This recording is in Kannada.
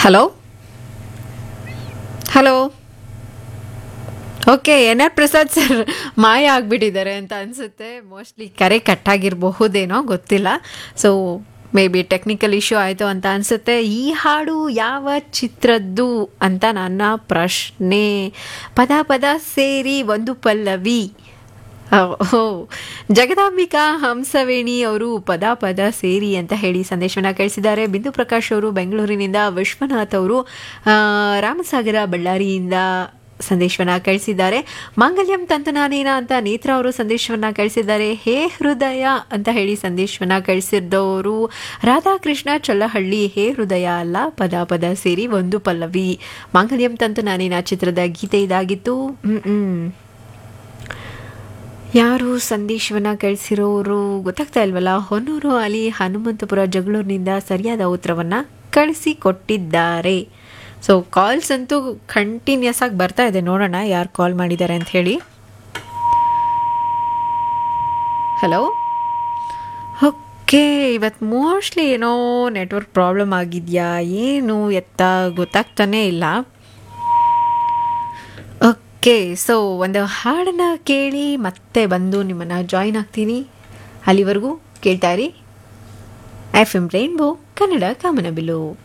hello hello okay N R Prasad sir ಮಾಯ ಆಗಿಬಿಟ್ಟಿದ್ದಾರೆ ಅಂತ ಅನಿಸುತ್ತೆ ಮೋಸ್ಟ್ಲಿ ಕರೆ ಕಟ್ಟಾಗಿರಬಹುದೇನೋ ಗೊತ್ತಿಲ್ಲ so may be technical issue ಆಯಿತು ಅಂತ ಅನಿಸುತ್ತೆ ಈ ಹಾಡು ಯಾವ ಚಿತ್ರದ್ದು ಅಂತ ನನ್ನ ಪ್ರಶ್ನೆ ಪದ ಪದ ಸೇರಿ ಒಂದು ಪಲ್ಲವಿ ಓ ಜಗದಾಂಬಿಕಾ ಹಂಸವೇಣಿ ಅವರು ಪದ ಪದ ಸೇರಿ ಅಂತ ಹೇಳಿ ಸಂದೇಶವನ್ನ ಕಳಿಸಿದ್ದಾರೆ ಬಿಂದು ಪ್ರಕಾಶ್ ಅವರು ಬೆಂಗಳೂರಿನಿಂದ ವಿಶ್ವನಾಥ್ ಅವರು ಆ, ರಾಮಸಾಗರ ಬಳ್ಳಾರಿಯಿಂದ ಸಂದೇಶವನ್ನ ಕಳಿಸಿದ್ದಾರೆ ಮಾಂಗಲ್ಯಂ ತಂತನಾನೇನ ಅಂತ ನೇತ್ರ ಅವರು ಸಂದೇಶವನ್ನ ಕಳಿಸಿದ್ದಾರೆ ಹೇ ಹೃದಯ ಅಂತ ಹೇಳಿ ಸಂದೇಶವನ್ನ ಕಳಿಸಿದ್ದವರು ರಾಧಾಕೃಷ್ಣ ಚಲ್ಲಹಳ್ಳಿ ಹೇ ಹೃದಯ ಅಲ್ಲ ಪದ ಪದ ಸೇರಿ ಒಂದು ಪಲ್ಲವಿ ಮಾಂಗಲ್ಯಂ ತಂತನಾನೇನ ಚಿತ್ರದ ಗೀತೆ ಇದಾಗಿತ್ತು ಹ್ಮ್ ಹ್ಮ್ ಯಾರು ಸಂದೇಶವನ್ನ ಕಳಿಸಿರೋರು ಗೊತ್ತಾಗ್ತಾ ಇಲ್ವಲ್ಲ ಹೊನ್ನೂರು ಅಲಿ ಹನುಮಂತಪುರ ಜಗಳೂರಿನಿಂದ ಸರಿಯಾದ ಉತ್ತರವನ್ನ ಕಳಿಸಿ ಕೊಟ್ಟಿದ್ದಾರೆ ಸೊ ಕಾಲ್ಸ್ ಅಂತೂ ಕಂಟಿನ್ಯೂಸ್ ಆಗಿ ಬರ್ತಾ ಇದೆ ನೋಡೋಣ ಯಾರು ಕಾಲ್ ಮಾಡಿದ್ದಾರೆ ಅಂತ ಹೇಳಿ ಹಲೋ ಓಕೆ ಇವತ್ತು ಮೋಸ್ಟ್ಲಿ ಏನೋ ನೆಟ್ವರ್ಕ್ ಪ್ರಾಬ್ಲಮ್ ಆಗಿದೆಯಾ ಏನು ಎತ್ತ ಗೊತ್ತಾಗ್ತಾನೇ ಇಲ್ಲ ಓಕೆ ಸೊ ಒಂದು ಹಾಡನ್ನು ಕೇಳಿ ಮತ್ತೆ ಬಂದು ನಿಮ್ಮನ್ನು ಜಾಯಿನ್ ಆಗ್ತೀನಿ ಅಲ್ಲಿವರೆಗೂ ಕೇಳ್ತಾ ಇರಿ ಎಫ್ ಎಮ್ ರೈನ್ಬೋ ಕನ್ನಡ ಕಾಮನಬಿಲ್ಲು